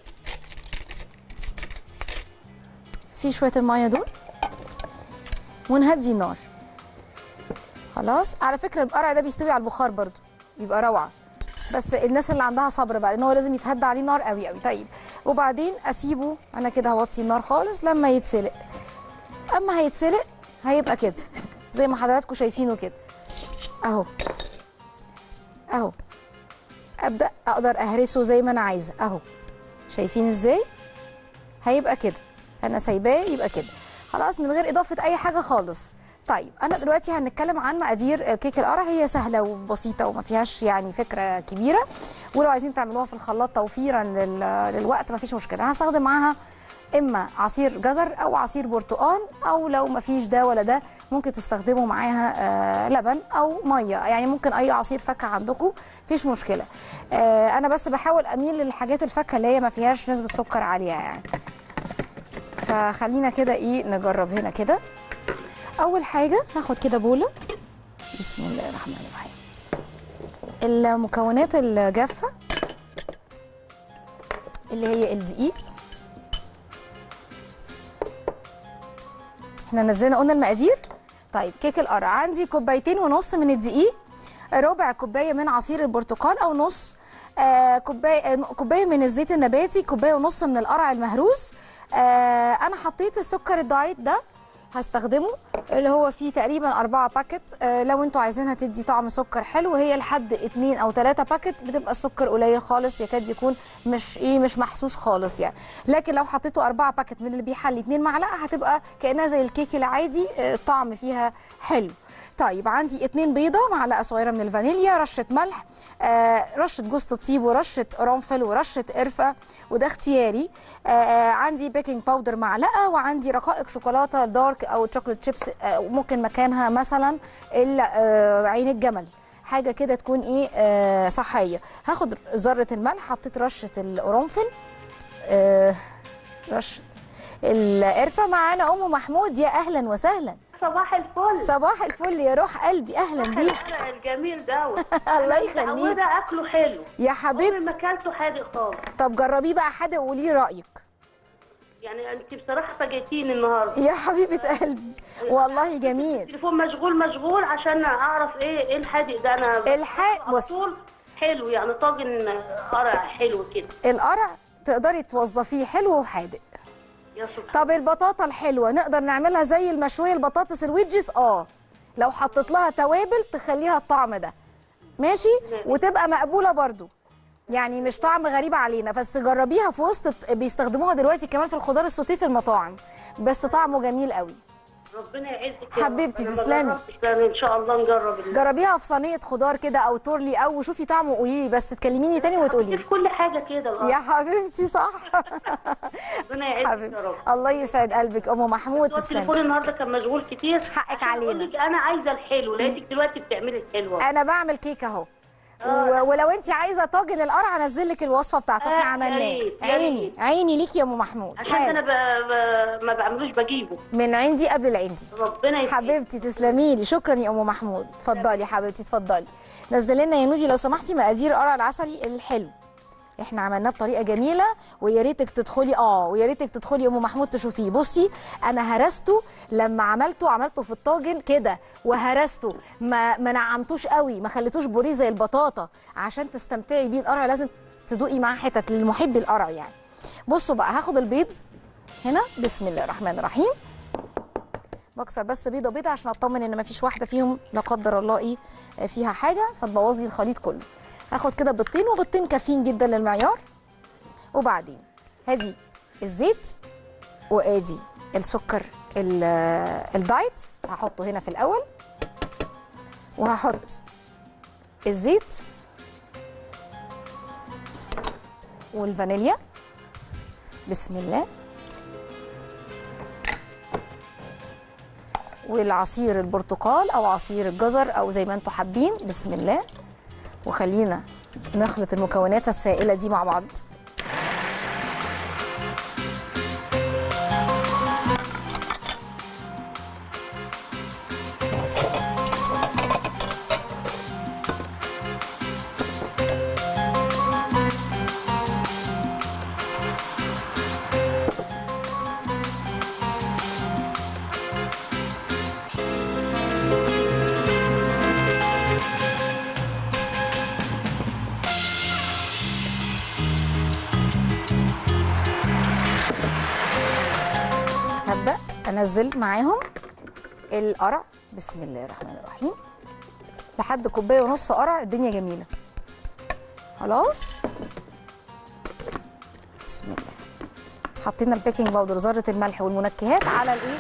في شويه الميه دول ونهدي النار خلاص على فكره القرع ده بيستوي على البخار برضو بيبقى روعه بس الناس اللي عندها صبر بقى لان هو لازم يتهدى عليه نار قوي قوي طيب وبعدين اسيبه انا كده هوطي النار خالص لما يتسلق اما هيتسلق هيبقى كده زي ما حضراتكم شايفينه كده اهو اهو ابدا اقدر اهرسه زي ما انا عايزه اهو شايفين ازاي هيبقى كده انا سايباه يبقى كده خلاص من غير اضافه اي حاجه خالص طيب انا دلوقتي هنتكلم عن مقادير كيك القرع هي سهله وبسيطه وما فيهاش يعني فكره كبيره ولو عايزين تعملوها في الخلاط توفيرا للوقت ما فيش مشكله انا هستخدم معاها اما عصير جزر او عصير برتقال او لو ما فيش ده ولا ده ممكن تستخدموا معاها آه لبن او ميه يعني ممكن اي عصير فاكهه عندكم مفيش مشكله آه انا بس بحاول اميل للحاجات الفاكهه اللي هي ما فيهاش نسبه سكر عاليه يعني فخلينا كده ايه نجرب هنا كده اول حاجه هاخد كده بوله بسم الله الرحمن الرحيم المكونات الجافه اللي هي الدقيق احنا نزلنا قلنا المقادير طيب كيك القرع عندي كوبايتين ونص من الدقيق ربع كوبايه من عصير البرتقال او نص آه كوبايه آه، كوبايه من الزيت النباتي كوبايه ونص من القرع المهروس آه انا حطيت السكر الدايت ده هستخدمه اللي هو فيه تقريبا أربعة باكت آه لو انتوا عايزينها تدي طعم سكر حلو هي لحد اتنين او تلاتة باكت بتبقى السكر قليل خالص يكاد يكون مش ايه مش محسوس خالص يعني لكن لو حطيتوا أربعة باكت من اللي بيحلي اتنين معلقة هتبقى كأنها زي الكيك العادي آه الطعم فيها حلو طيب عندي اتنين بيضة معلقة صغيرة من الفانيليا رشة ملح آه رشة جوز الطيب ورشة قرنفل ورشة قرفة وده اختياري آه آه عندي بيكنج باودر معلقة وعندي رقائق شوكولاتة دارك أو شوكولات شيبس آه ممكن مكانها مثلا ال- آه عين الجمل حاجة كده تكون ايه آه صحية هاخد ذرة الملح حطيت رشة القرنفل آه رشة القرفة معانا أم محمود يا أهلا وسهلا صباح الفل صباح الفل يا روح قلبي اهلا بيك الورق الجميل دوت الله أنا يخليك. متعودة اكله حلو يا عمري حبيبتي ما اكلته حادق خالص طب جربيه بقى حادق وقولي رايك يعني انت بصراحه فاجئتيني النهارده يا حبيبه قلبي والله جميل التليفون مشغول مشغول عشان اعرف ايه ايه الحادق ده انا الحق- على بص. طول حلو يعني طاجن قرع حلو كده القرع تقدري توظفيه حلو وحادق يا سبحان طب البطاطا الحلوه نقدر نعملها زي المشويه البطاطس الويدجز اه لو حطيت لها توابل تخليها الطعم ده ماشي وتبقى مقبوله برضو يعني مش طعم غريب علينا بس جربيها في وسط بيستخدموها دلوقتي كمان في الخضار السوتيه في المطاعم بس طعمه جميل قوي ربنا يعزك يا حبيبتي رب. أنا ما تسلمي. جربتش، بس ان شاء الله نجرب ال- جربيها في صينيه خضار كده او تورلي او شوفي طعمه وقولي لي بس تكلميني تاني وتقولي لي في كل حاجه كده الأرض. يا حبيبتي صح ربنا يعزك يا حبيبتي رب الله يسعد قلبك ام محمود هو التليفون تسلمي النهارده كان مشغول كتير حقك عشان علينا. أقول لك انا عايزه الحلو لقيتك دلوقتي بتعملي الحلوه انا بعمل كيك اهو آه. و- ولو انت عايزه طاجن القرع انزل لك الوصفه بتاعته آه، احنا يا عملناه ريت، يا عيني ريت. عيني ليكي يا ام محمود عشان انا حالا ب... ب... ما بعملوش بجيبه من عندي قبل العندي ربنا يسعدك حبيبتي تسلمي لي شكرا يا ام محمود اتفضلي يا حبيبتي اتفضلي نزل لنا يا نودي لو سمحتي مقادير قرع العسلي الحلو احنا عملناه بطريقه جميله ويا ريتك تدخلي اه ويا ريتك تدخلي يا ام محمود تشوفيه بصي انا هرسته لما عملته عملته في الطاجن كده وهرسته ما ما نعمتوش قوي ما خليتوش بوريه زي البطاطا عشان تستمتعي بيه القرع لازم تدوقي معاه حتت للمحب القرع يعني بصوا بقى هاخد البيض هنا بسم الله الرحمن الرحيم بكسر بس بيضه بيضه عشان اطمن ان مفيش واحده فيهم لا قدر الله ايه آه، فيها حاجه فتبوظ لي الخليط كله هاخد كده بيضتين وبيضتين كافيين جدا للمعيار وبعدين هادي الزيت وادي السكر ال- آه، الدايت هحطه هنا في الاول وهحط الزيت والفانيليا بسم الله والعصير البرتقال او عصير الجزر او زي ما انتم حابين بسم الله وخلينا نخلط المكونات السائله دي مع بعض هبدا انزل معاهم القرع بسم الله الرحمن الرحيم لحد كوبايه ونص قرع الدنيا جميله خلاص بسم الله حطينا البيكنج باودر ذره الملح والمنكهات على الايه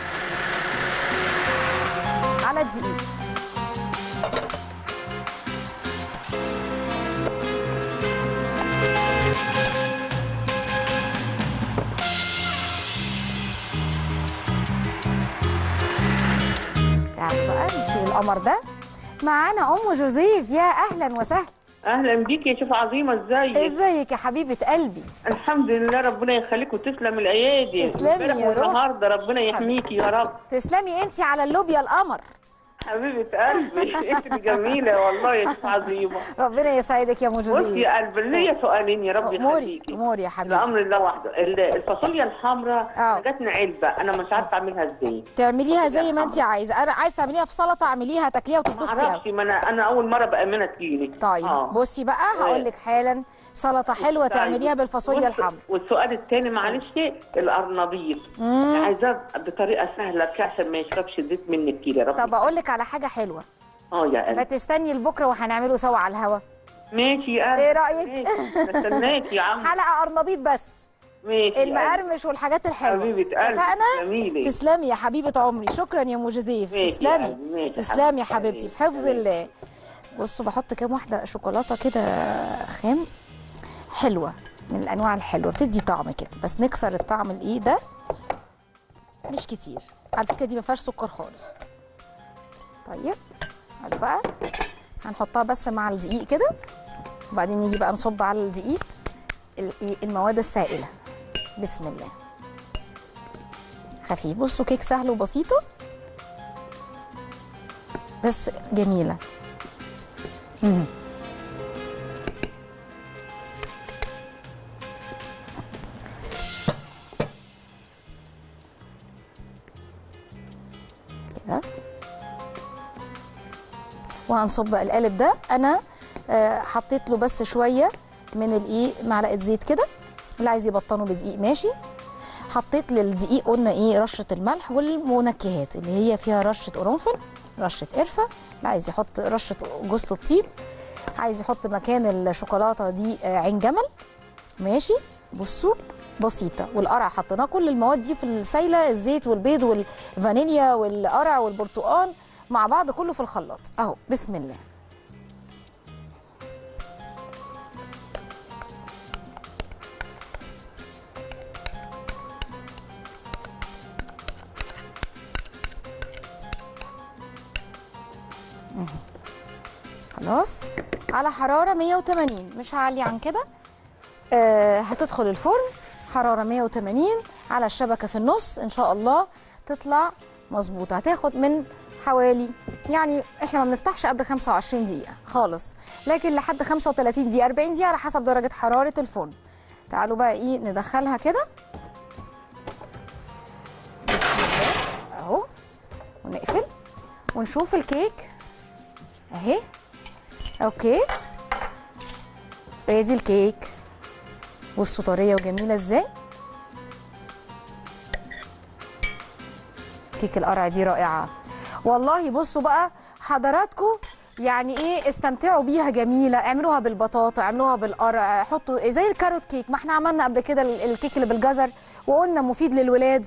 على الدقيق القمر ده معانا ام جوزيف يا اهلا وسهلا اهلا بيك يا شيف عظيمه ازيك ازيك يا حبيبه قلبي الحمد لله ربنا يخليك وتسلم الايادي تسلمي يا روح. النهارده ربنا يحميكي يا رب تسلمي انت على اللوبيا القمر حبيبه قلبي انت جميله والله يا شيف عظيمه ربنا يسعدك يا ام بصي جوزيف يا قلبي ليا سؤالين يا رب اموري يخليكي اموري يا حبيبي الامر الله وحده ال- الفاصوليا الحمراء آه. جاتني علبه انا مش عارفه اعملها ازاي تعمليها زي ما انت عايزه انا عايز تعمليها في سلطه اعمليها تاكليها ما وتتبسطي قوي اعرفش ما انا انا اول مره بامانه تجيلي طيب آه. بصي بقى هقول لك حالا سلطه حلوه طيب. تعمليها بالفاصوليا والس- الحمراء والسؤال الثاني معلش القرنبيط مم. عايزاه بطريقه سهله كده عشان ما يشربش زيت منك كده يا رب طب اقول لك على حاجه حلوه اه يا ما قلبي تستني لبكره وهنعمله سوا على الهوا ماشي يا قلبي إيه رأيك؟ ماشي. استناك يا عم حلقه قرنبيط بس ماشي يا قلبي. المقرمش والحاجات الحلوه حبيبه قلبي اتفقنا جميله تسلمي يا حبيبه عمري شكرا يا ام جوزيف ماشي يا تسلمي قلبي، ماشي يا تسلمي يا حبيبتي. حبيبتي في حفظ ماشي. الله بصوا بحط كام واحده شوكولاته كده خام حلوه من الانواع الحلوه بتدي طعم كده بس نكسر الطعم الايه ده مش كتير على فكره دي ما فيهاش سكر خالص طيب حلو بقى هنحطها بس مع الدقيق كده وبعدين نيجي بقى نصب على الدقيق ال- إيه المواد السائله بسم الله خفيف بصوا كيك سهل وبسيطه بس جميله مم. كده وهنصب بقى القالب ده انا آه، حطيت له بس شويه من الايه معلقه زيت كده اللي عايز يبطنه بدقيق ماشي حطيت للدقيق قلنا ايه رشه الملح والمنكهات اللي هي فيها رشه قرنفل رشه قرفه اللي عايز يحط رشه جوز الطيب عايز يحط مكان الشوكولاته دي آه، عين جمل ماشي بصوا بسيطة والقرع حطيناه كل المواد دي في السايلة الزيت والبيض والفانيليا والقرع والبرتقال مع بعض كله في الخلاط اهو بسم الله مهم. خلاص على حرارة 180 مش هعلي عن كده آه هتدخل الفرن حرارة 180 على الشبكة في النص إن شاء الله تطلع مظبوطة هتاخد من حوالي يعني احنا ما بنفتحش قبل 25 دقيقة خالص لكن لحد 35 دقيقة 40 دقيقة على حسب درجة حرارة الفرن تعالوا بقى ايه ندخلها كده بسم الله اهو ونقفل ونشوف الكيك اهي اوكي هي دي الكيك بصوا طريه وجميله ازاي كيك القرع دي رائعه والله بصوا بقى حضراتكم يعني ايه استمتعوا بيها جميله اعملوها بالبطاطا اعملوها بالقرع حطوا زي الكاروت كيك ما احنا عملنا قبل كده ال- الكيك اللي بالجزر وقلنا مفيد للولاد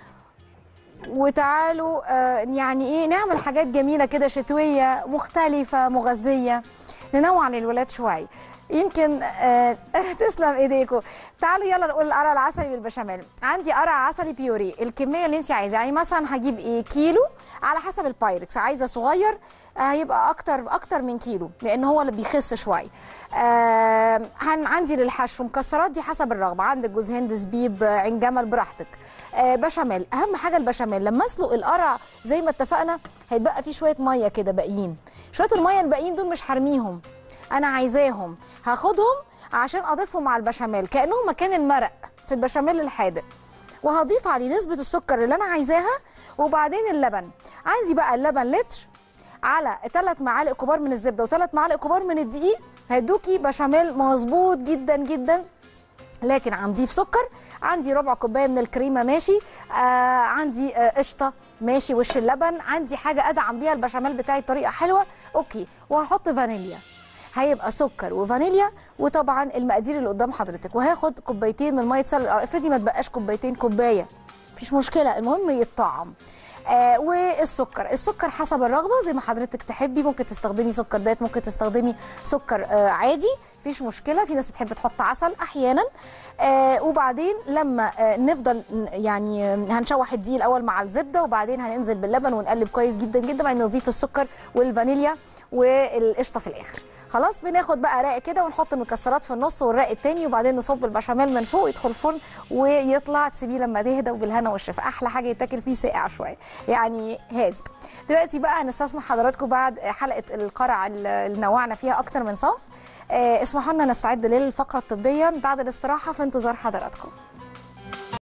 وتعالوا آه، يعني ايه نعمل حاجات جميله كده شتويه مختلفه مغذيه ننوع للولاد شويه يمكن آه تسلم ايديكم تعالوا يلا نقول القرع العسلي بالبشاميل عندي قرع عسلي بيوري الكميه اللي انت عايزاها يعني مثلا هجيب ايه كيلو على حسب البايركس عايزه صغير آه، هيبقى اكتر اكتر من كيلو لان هو اللي بيخس شويه آه هن عندي للحشو مكسرات دي حسب الرغبه عندك جوز هند زبيب آه، عين جمل براحتك آه بشاميل اهم حاجه البشاميل لما اسلق القرع زي ما اتفقنا هيتبقى فيه شويه ميه كده باقيين شويه الميه الباقيين دول مش هرميهم انا عايزاهم هاخدهم عشان اضيفهم على البشاميل كانهم مكان المرق في البشاميل الحادق وهضيف عليه نسبه السكر اللي انا عايزاها وبعدين اللبن عندي بقى اللبن لتر على ثلاث معالق كبار من الزبده وثلاث معالق كبار من الدقيق هيدوكي بشاميل مظبوط جدا جدا لكن هنضيف سكر عندي ربع كوبايه من الكريمه ماشي آه عندي آه قشطه ماشي وش اللبن عندي حاجه ادعم بيها البشاميل بتاعي بطريقه حلوه اوكي وهحط فانيليا هيبقى سكر وفانيليا وطبعا المقادير اللي قدام حضرتك وهاخد كوبايتين من ميه سلق افرضي ما تبقاش كوبايتين كوبايه مفيش مشكله المهم يتطعم آه والسكر السكر حسب الرغبه زي ما حضرتك تحبي ممكن تستخدمي سكر دايت ممكن تستخدمي سكر آه عادي مفيش مشكله في ناس بتحب تحط عسل احيانا آه وبعدين لما آه نفضل ن- يعني آه، هنشوح الدقيق الاول مع الزبده وبعدين هننزل باللبن ونقلب كويس جدا جدا بعدين نضيف السكر والفانيليا والقشطه في الاخر خلاص بناخد بقى رق كده ونحط المكسرات في النص والرق التاني وبعدين نصب البشاميل من فوق يدخل الفرن ويطلع تسيبيه لما تهدى وبالهنا والشفا احلى حاجه يتاكل فيه ساقع شويه يعني هادي دلوقتي بقى هنستسمح حضراتكم بعد حلقه القرع اللي نوعنا فيها اكتر من صنف آه، اسمحوا لنا نستعد للفقره الطبيه بعد الاستراحه في انتظار حضراتكم